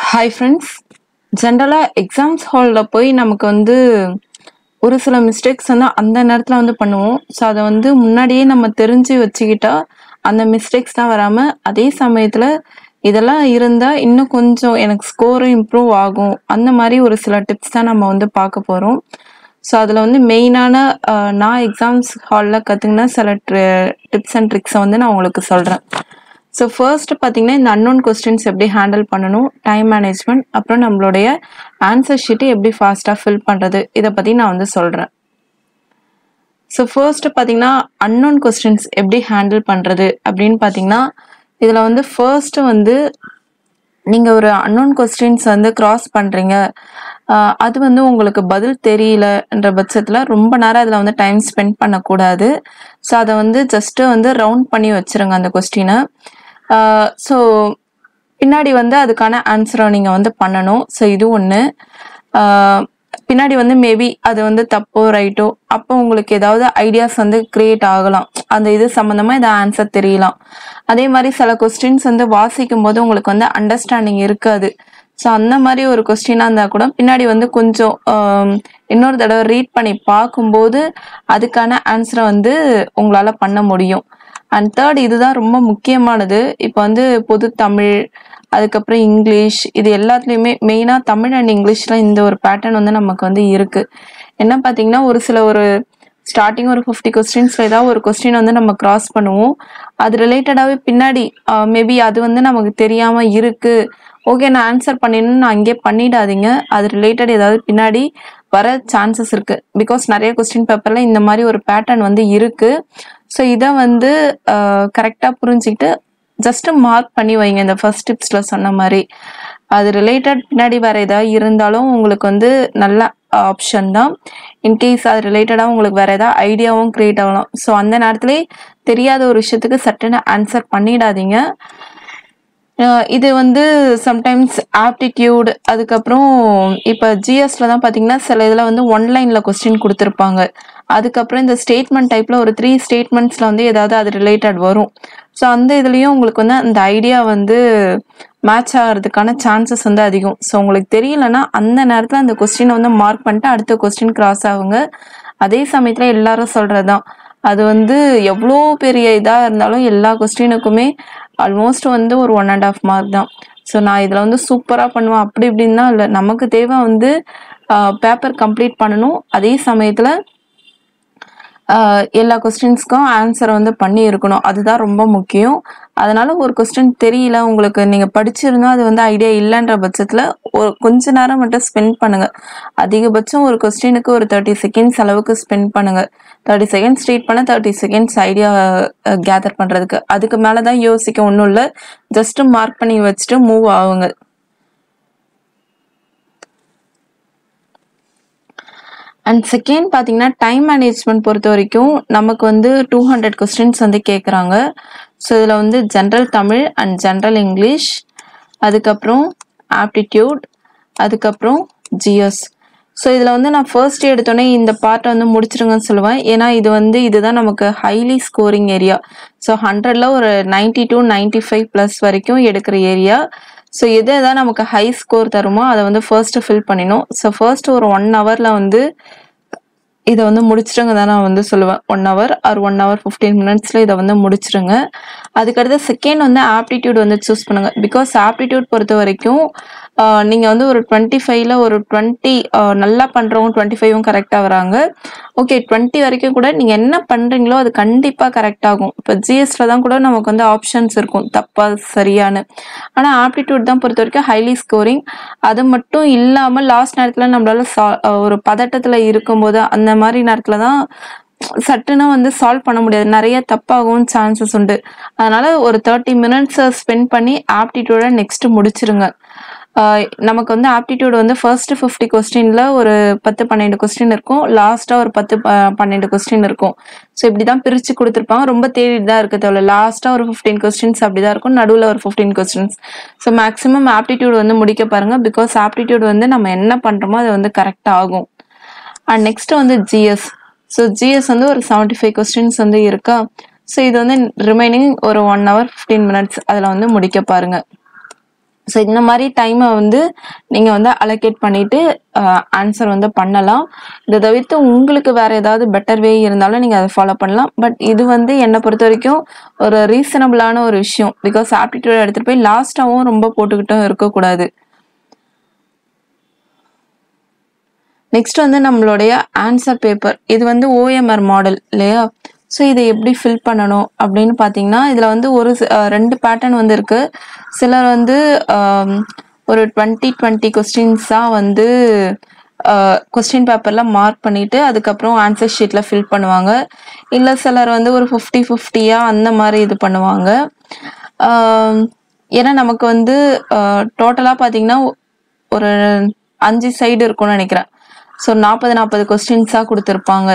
hi friends ஜென்ரலாக exams ஹாலில் போய் நமக்கு வந்து ஒரு சில மிஸ்டேக்ஸ் வந்து அந்த நேரத்தில் வந்து பண்ணுவோம் ஸோ அதை வந்து முன்னாடியே நம்ம தெரிஞ்சு வச்சுக்கிட்டா அந்த மிஸ்டேக்ஸ் தான் வராமல் அதே சமயத்தில் இதெல்லாம் இருந்தால் இன்னும் கொஞ்சம் எனக்கு ஸ்கோரும் இம்ப்ரூவ் ஆகும் அந்த மாதிரி ஒரு சில டிப்ஸ் தான் நம்ம வந்து பார்க்க போகிறோம் ஸோ அதில் வந்து மெயினான நான் எக்ஸாம்ஸ் ஹாலில் கற்றுக்கின சில டிப்ஸ் அண்ட் ட்ரிக்ஸை வந்து நான் உங்களுக்கு சொல்கிறேன் ஸோ ஃபர்ஸ்ட் பார்த்தீங்கன்னா இந்த அன்னோன் கொஸ்டின்ஸ் எப்படி ஹேண்டில் பண்ணணும் டைம் மேனேஜ்மெண்ட் அப்புறம் நம்மளுடைய ஆன்சர் ஷீட்டை எப்படி ஃபாஸ்ட்டாக ஃபில் பண்ணுறது இதை பற்றி நான் வந்து சொல்கிறேன் ஸோ ஃபர்ஸ்ட் பார்த்தீங்கன்னா அன்னோன் கொஸ்டின்ஸ் எப்படி ஹேண்டில் பண்ணுறது அப்படின்னு பார்த்தீங்கன்னா இதில் வந்து ஃபர்ஸ்ட் வந்து நீங்கள் ஒரு அன்னோன் கொஸ்டின்ஸ் வந்து கிராஸ் பண்ணுறீங்க அது வந்து உங்களுக்கு பதில் தெரியலன்ற பட்சத்தில் ரொம்ப நேரம் அதில் வந்து டைம் ஸ்பெண்ட் பண்ணக்கூடாது ஸோ அதை வந்து ஜஸ்ட்டு வந்து ரவுண்ட் பண்ணி வச்சுருங்க அந்த கொஸ்டினை ஸோ பின்னாடி வந்து அதுக்கான ஆன்சரை நீங்கள் வந்து பண்ணணும் ஸோ இது ஒன்று பின்னாடி வந்து மேபி அது வந்து தப்போ ரைட்டோ அப்போ உங்களுக்கு ஏதாவது ஐடியாஸ் வந்து கிரியேட் ஆகலாம் அந்த இது சம்மந்தமாக இதை ஆன்சர் தெரியலாம் அதே மாதிரி சில கொஸ்டின்ஸ் வந்து வாசிக்கும் போது உங்களுக்கு வந்து அண்டர்ஸ்டாண்டிங் இருக்காது ஸோ அந்த மாதிரி ஒரு கொஸ்டினாக இருந்தால் கூட பின்னாடி வந்து கொஞ்சம் இன்னொரு தடவை ரீட் பண்ணி பார்க்கும்போது அதுக்கான ஆன்சரை வந்து உங்களால் பண்ண முடியும் அண்ட் தேர்ட் இதுதான் ரொம்ப முக்கியமானது இப்போ வந்து பொது தமிழ் அதுக்கப்புறம் இங்கிலீஷ் இது எல்லாத்துலேயுமே மெயினாக தமிழ் அண்ட் இங்கிலீஷில் இந்த ஒரு பேட்டர்ன் வந்து நமக்கு வந்து இருக்குது என்ன பார்த்தீங்கன்னா ஒரு சில ஒரு ஸ்டார்டிங் ஒரு ஃபிஃப்டி கொஸ்டின்ஸில் ஏதாவது ஒரு கொஸ்டின் வந்து நம்ம கிராஸ் பண்ணுவோம் அது ரிலேட்டடாகவே பின்னாடி மேபி அது வந்து நமக்கு தெரியாமல் இருக்குது ஓகே நான் ஆன்சர் பண்ணிடணும்னு நான் அங்கேயே பண்ணிடாதீங்க அது ரிலேட்டட் ஏதாவது பின்னாடி வர சான்சஸ் இருக்குது பிகாஸ் நிறைய கொஸ்டின் பேப்பரில் இந்த மாதிரி ஒரு பேட்டர்ன் வந்து இருக்குது ஸோ இதை வந்து கரெக்டாக புரிஞ்சுக்கிட்டு ஜஸ்ட்டு மார்க் பண்ணி வைங்க இந்த ஃபர்ஸ்ட் டிப்ஸில் சொன்ன மாதிரி அது ரிலேட்டட் பின்னாடி வேறு ஏதாவது இருந்தாலும் உங்களுக்கு வந்து நல்ல ஆப்ஷன் தான் இன்கேஸ் அது ரிலேட்டடாக உங்களுக்கு வேறு ஏதாவது ஐடியாவும் க்ரியேட் ஆகலாம் ஸோ அந்த நேரத்துலேயே தெரியாத ஒரு விஷயத்துக்கு சட்டுன்னு ஆன்சர் பண்ணிடாதீங்க இது வந்து சம்டைம்ஸ் ஆப்டிடியூட் அதுக்கப்புறம் இப்போ ஜிஎஸ்ல தான் பார்த்தீங்கன்னா சில இதில் வந்து ஒன்லைனில் கொஸ்டின் கொடுத்துருப்பாங்க அதுக்கப்புறம் இந்த ஸ்டேட்மெண்ட் டைப்பில் ஒரு த்ரீ ஸ்டேட்மெண்ட்ஸில் வந்து ஏதாவது அது ரிலேட்டட் வரும் ஸோ அந்த இதுலேயும் உங்களுக்கு வந்து அந்த ஐடியா வந்து மேட்ச் ஆகிறதுக்கான சான்சஸ் வந்து அதிகம் ஸோ உங்களுக்கு தெரியலன்னா அந்த நேரத்தில் அந்த கொஸ்டினை வந்து மார்க் பண்ணிட்டு அடுத்த கொஸ்டின் கிராஸ் ஆகுங்க அதே சமயத்தில் எல்லாரும் சொல்கிறது தான் அது வந்து எவ்வளோ பெரிய இதாக இருந்தாலும் எல்லா கொஸ்டினுக்குமே ஆல்மோஸ்ட் வந்து ஒரு ஒன் அண்ட் ஆஃப் மார்க் தான் ஸோ நான் இதில் வந்து சூப்பராக பண்ணுவேன் அப்படி இப்படின்னா இல்லை நமக்கு தேவை வந்து பேப்பர் கம்ப்ளீட் பண்ணணும் அதே சமயத்தில் எல்லா கொஸ்டின்ஸ்க்கும் ஆன்சர் வந்து பண்ணி இருக்கணும் அதுதான் ரொம்ப முக்கியம் அதனால ஒரு கொஸ்டின் தெரியல உங்களுக்கு நீங்கள் படிச்சிருந்தா அது வந்து ஐடியா இல்லைன்ற பட்சத்தில் ஒரு கொஞ்ச நேரம் மட்டும் ஸ்பெண்ட் பண்ணுங்க அதிகபட்சம் ஒரு கொஸ்டினுக்கு ஒரு தேர்ட்டி செகண்ட்ஸ் அளவுக்கு ஸ்பெண்ட் பண்ணுங்க தேர்ட்டி செகண்ட்ஸ் ரீட் பண்ண தேர்ட்டி செகண்ட்ஸ் ஐடியா கேதர் பண்ணுறதுக்கு அதுக்கு மேலே தான் யோசிக்க ஒன்றும் இல்லை ஜஸ்ட் மார்க் பண்ணி வச்சுட்டு மூவ் ஆகுங்க அண்ட் செகண்ட் பார்த்தீங்கன்னா டைம் மேனேஜ்மெண்ட் பொறுத்த வரைக்கும் நமக்கு வந்து டூ ஹண்ட்ரட் கொஸ்டின்ஸ் வந்து கேட்குறாங்க ஸோ இதில் வந்து general Tamil and general English அதுக்கப்புறம் ஆப்டிடியூட் அதுக்கப்புறம் ஜிஎஸ் ஸோ இதில் வந்து நான் ஃபர்ஸ்ட் எடுத்தோடனே இந்த பார்ட்டை வந்து முடிச்சிருங்கன்னு சொல்லுவேன் ஏன்னா இது வந்து இதுதான் நமக்கு ஹைலி ஸ்கோரிங் ஏரியா ஸோ ஹண்ட்ரடில் ஒரு ninety two ninety five plus வரைக்கும் எடுக்கிற ஏரியா ஸோ எது எதாவது நமக்கு ஹை ஸ்கோர் தருமோ அதை வந்து ஃபர்ஸ்ட்டு ஃபில் பண்ணிடணும் ஸோ ஃபர்ஸ்ட் ஒரு ஒன் ஹவரில் வந்து இதை வந்து முடிச்சிருங்க தான் நான் வந்து சொல்லுவேன் one hour or one hour fifteen மினிட்ஸில் இதை வந்து முடிச்சிருங்க அதுக்கடுத்து செகண்ட் வந்து ஆப்டிடியூட் வந்து சூஸ் பண்ணுங்கள் பிகாஸ் ஆப்டிடியூட் பொறுத்த வரைக்கும் நீங்கள் வந்து ஒரு டுவெண்ட்டி ஃபைவ்ல ஒரு டுவெண்ட்டி நல்லா பண்ணுறவங்க டுவெண்ட்டி ஃபைவும் கரெக்டாக வராங்க ஓகே டுவெண்ட்டி வரைக்கும் கூட நீங்கள் என்ன பண்ணுறீங்களோ அது கண்டிப்பாக கரெக்ட் ஆகும் இப்போ ஜிஎஸ்ல தான் கூட நமக்கு வந்து ஆப்ஷன்ஸ் இருக்கும் தப்பா சரியானு ஆனால் ஆப்டிடியூட் தான் பொறுத்த வரைக்கும் ஹைலி ஸ்கோரிங் அது மட்டும் இல்லாமல் லாஸ்ட் நேரத்தில் நம்மளால ஒரு பதட்டத்தில் இருக்கும்போது அந்த மாதிரி நேரத்தில் தான் சட்டுனா வந்து சால்வ் பண்ண முடியாது நிறைய தப்பாகவும் சான்சஸ் உண்டு அதனால ஒரு தேர்ட்டி மினிட்ஸ் ஸ்பெண்ட் பண்ணி ஆப்டிடியூட நெக்ஸ்ட் முடிச்சிருங்க நமக்கு வந்து ஆப்டிடியூட் வந்து ஃபர்ஸ்ட் ஃபிஃப்டி கொஸ்டினில் ஒரு பத்து பன்னெண்டு கொஸ்டின் இருக்கும் லாஸ்ட்டாக ஒரு பத்து பன்னெண்டு கொஸ்டின் இருக்கும் ஸோ இப்படி தான் பிரித்து கொடுத்துருப்பாங்க ரொம்ப தேடி தான் இருக்க தேவையில்ல லாஸ்ட்டாக ஒரு ஃபிஃப்டீன் கொஸ்டின்ஸ் அப்படி தான் இருக்கும் நடுவில் ஒரு fifteen questions so maximum aptitude வந்து முடிக்க பாருங்கள் பிகாஸ் ஆப்டிடியூட் வந்து நம்ம என்ன பண்ணுறோமோ அது வந்து கரெக்டாக ஆகும் அண்ட் நெக்ஸ்ட் வந்து ஜிஎஸ் ஸோ ஜிஎஸ் வந்து ஒரு செவன்ட்டி ஃபைவ் கொஸ்டின்ஸ் வந்து இருக்கா ஸோ இது வந்து ரிமைனிங் ஒரு ஒன் ஹவர் ஃபிஃப்டீன் மினிட்ஸ் அதில் வந்து முடிக்க பாருங்கள் ஸோ இந்த மாதிரி டைமை வந்து நீங்கள் வந்து அலோகேட் பண்ணிவிட்டு ஆன்சர் வந்து பண்ணலாம் இதை தவிர்த்து உங்களுக்கு வேறு ஏதாவது பெட்டர் வே இருந்தாலும் நீங்கள் அதை ஃபாலோ பண்ணலாம் பட் இது வந்து என்னை பொறுத்த வரைக்கும் ஒரு ரீசனபிளான ஒரு விஷயம் பிகாஸ் ஆப்டிடியூட் எடுத்துகிட்டு போய் லாஸ்ட்டாகவும் ரொம்ப போட்டுக்கிட்டும் இருக்கக்கூடாது நெக்ஸ்ட் வந்து நம்மளுடைய ஆன்சர் பேப்பர் இது வந்து ஓஎம்ஆர் மாடல் இல்லையா ஸோ இதை எப்படி ஃபில் பண்ணணும் அப்படின்னு பார்த்தீங்கன்னா இதில் வந்து ஒரு சி- அஹ் ரெண்டு பேட்டர்ன் வந்து இருக்கு சிலர் வந்து ஆம், ஒரு டுவெண்ட்டி டுவெண்ட்டி கொஸ்டின்ஸாக வந்து கொஸ்டின் பேப்பரில் மார்க் பண்ணிட்டு அதுக்கப்புறம் ஆன்சர் ஷீட்டில் ஃபில் பண்ணுவாங்க இல்லை சிலர் வந்து ஒரு ஃபிஃப்டி ஃபிஃப்டியாக அந்த மாதிரி இது பண்ணுவாங்க ஆம், ஏன்னா நமக்கு வந்து டோட்டலாக பார்த்தீங்கன்னா ஒரு அஞ்சு சைடு இருக்கும்னு நினைக்கிறேன் ஸோ நாற்பது நாற்பது கொஸ்டின்ஸாக கொடுத்துருப்பாங்க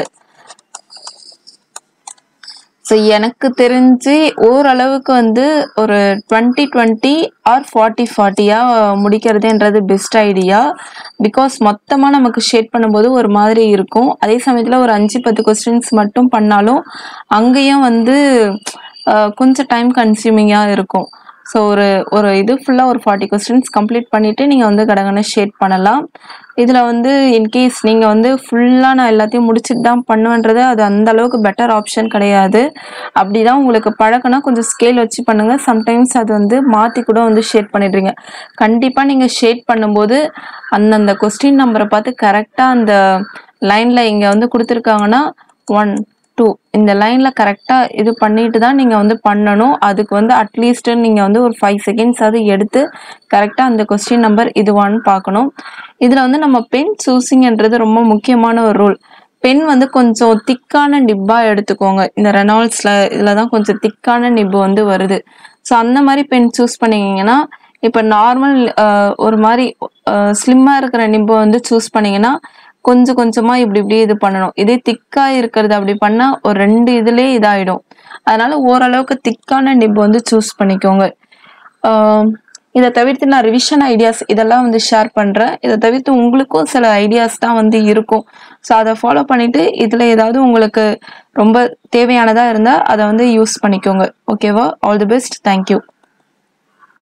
ஸோ எனக்கு தெரிஞ்சு ஓரளவுக்கு வந்து ஒரு டுவெண்ட்டி டுவெண்ட்டி ஆர் ஃபார்ட்டி ஃபார்ட்டியாக முடிக்கிறதுன்றது பெஸ்ட் ஐடியா பிகாஸ் மொத்தமாக நமக்கு ஷேட் பண்ணும்போது ஒரு மாதிரி இருக்கும் அதே சமயத்தில் ஒரு அஞ்சு பத்து கொஸ்டின்ஸ் மட்டும் பண்ணாலும் அங்கேயும் வந்து அஹ், கொஞ்சம் டைம் கன்சியூமிங்காக இருக்கும் ஸோ ஒரு ஒரு இது ஃபுல்லாக ஒரு ஃபார்ட்டி கொஸ்டின்ஸ் கம்ப்ளீட் பண்ணிவிட்டு நீங்கள் வந்து கடகடன்னு ஷேட் பண்ணலாம் இதில் வந்து இன்கேஸ் நீங்கள் வந்து ஃபுல்லாக நான் எல்லாத்தையும் முடிச்சுட்டு தான் பண்ணுவேன்றது அது அந்த அளவுக்கு பெட்டர் ஆப்ஷன் கிடையாது அப்படி தான் உங்களுக்கு பழக்கம்னா கொஞ்சம் ஸ்கேல் வச்சு பண்ணுங்கள் சம்டைம்ஸ் அது வந்து மாற்றி கூட வந்து ஷேட் பண்ணிடுறீங்க கண்டிப்பாக நீங்கள் ஷேட் பண்ணும்போது அந்தந்த கொஸ்டின் நம்பரை பார்த்து கரெக்டாக அந்த லைனில் இங்கே வந்து கொடுத்துருக்காங்கன்னா ஒன் டூ இந்த லைனில் கரெக்டாக இது பண்ணிட்டு தான் நீங்கள் வந்து பண்ணணும் அதுக்கு வந்து அட்லீஸ்ட் நீங்கள் வந்து ஒரு ஃபைவ் செகண்ட்ஸ் அது எடுத்து கரெக்டாக அந்த கொஸ்டின் நம்பர் இதுவான்னு பார்க்கணும் இதில் வந்து நம்ம பென் சூஸிங்ன்றது ரொம்ப முக்கியமான ஒரு ரூல் பென் வந்து கொஞ்சம் திக்கான நிப்பாக எடுத்துக்கோங்க இந்த ரெனால்ட்ஸில் இதில் தான் கொஞ்சம் திக்கான நிப்பு வந்து வருது ஸோ அந்த மாதிரி பென் சூஸ் பண்ணீங்கன்னா இப்போ நார்மல் ஒரு மாதிரி ஸ்லிம்மாக இருக்கிற நிப்பை வந்து சூஸ் பண்ணீங்கன்னா கொஞ்சம் கொஞ்சமாக இப்படி இப்படி இது பண்ணணும் இதே திக்காக இருக்கிறது அப்படி பண்ணால் ஒரு ரெண்டு இதுலேயே இதாயிடும் அதனால ஓரளவுக்கு திக்கான நிப் வந்து சூஸ் பண்ணிக்கோங்க ஆஹ் இதை தவிர்த்து நான் ரிவிஷன் ஐடியாஸ் இதெல்லாம் வந்து ஷேர் பண்ணுறேன் இதை தவிர்த்து உங்களுக்கும் சில ஐடியாஸ் தான் வந்து இருக்கும் ஸோ அதை ஃபாலோ பண்ணிட்டு இதில் ஏதாவது உங்களுக்கு ரொம்ப தேவையானதாக இருந்தால் அதை வந்து யூஸ் பண்ணிக்கோங்க ஓகேவா ஆல் தி பெஸ்ட் தேங்க்யூ